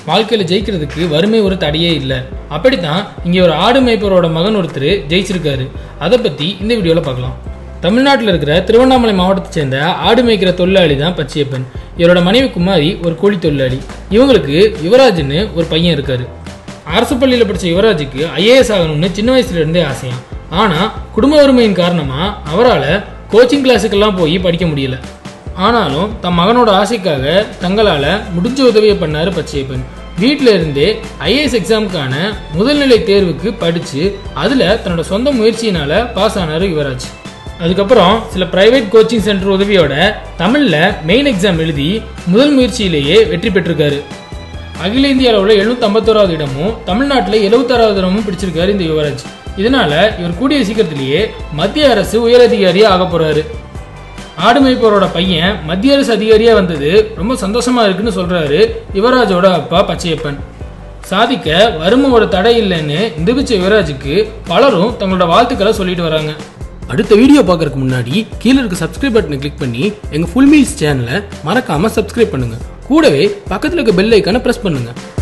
வாழ்க்கையில ஜெயிக்கிறதுக்கு வறுமை ஒரு தடையே இல்லை அப்படித்தான் இங்க ஒரு ஆடு மேய்ப்பரோட மகன் ஒருத்தர் ஜெயிச்சிருக்காரு அதை பத்தி இந்த வீடியோல பார்க்கலாம் தமிழ்நாட்டில் இருக்கிற திருவண்ணாமலை மாவட்டத்தை சேர்ந்த ஆடு மேய்க்கிற தொழிலாளி தான் பச்சையப்பன் இவரோட மனைவி குமாரி ஒரு கூலி தொழிலாளி இவங்களுக்கு யுவராஜ்னு ஒரு பையன் இருக்காரு அரசு பள்ளியில் படிச்ச யுவராஜுக்கு ஐஏஎஸ் ஆகணும்னு சின்ன வயசுல இருந்தே ஆசையாம் ஆனா குடும்ப வறுமையின் காரணமா அவரால் கோச்சிங் கிளாஸுக்கெல்லாம் போய் படிக்க முடியல ஆனாலும் தன் மகனோட ஆசைக்காக தங்களால முடிஞ்ச உதவியை பண்ணாரு பச்சையப்பன் வீட்டில இருந்தே ஐஏஎஸ் எக்ஸாமுக்கான முதல்நிலை தேர்வுக்கு படிச்சு அதுல தன்னோட சொந்த முயற்சியினால பாஸ் ஆனாரு யுவராஜ் அதுக்கப்புறம் சில பிரைவேட் கோச்சிங் சென்டர் உதவியோட தமிழ்ல மெயின் எக்ஸாம் எழுதி முதல் முயற்சியிலேயே வெற்றி பெற்றிருக்காரு அகில இந்திய அளவில் எழுநூத்தி ஐம்பத்தோராவது இடமும் தமிழ்நாட்டில் எழுபத்தாறாவது இடமும் பிடிச்சிருக்காரு இந்த யுவராஜ் இதனால இவர் கூடிய சீக்கிரத்திலேயே மத்திய அரசு உயரதிகாரியா ஆக போறாரு ஆடு மேய்ப்பவரோட பையன் மத்திய அரசு அதிகாரியா வந்தது ரொம்ப சந்தோஷமா இருக்குன்னு சொல்றாரு யுவராஜோட அப்பா பச்சையப்பன் சாதிக்க வறுமையோட தடை இல்லைன்னு நிரூபிச்ச யுவராஜுக்கு பலரும் தங்களோட வாழ்த்துக்களை சொல்லிட்டு வராங்க அடுத்த வீடியோ பார்க்கறதுக்கு முன்னாடி கீழே இருக்க சப்ஸ்கிரைப் பட்டனை கிளிக் பண்ணி எங்க ஃபுல் மீல்ஸ் சேனலை மறக்காம சப்ஸ்கிரைப் பண்ணுங்க கூடவே பக்கத்துல இருக்க பெல் ஐக்கானை பிரஸ் பண்ணுங்க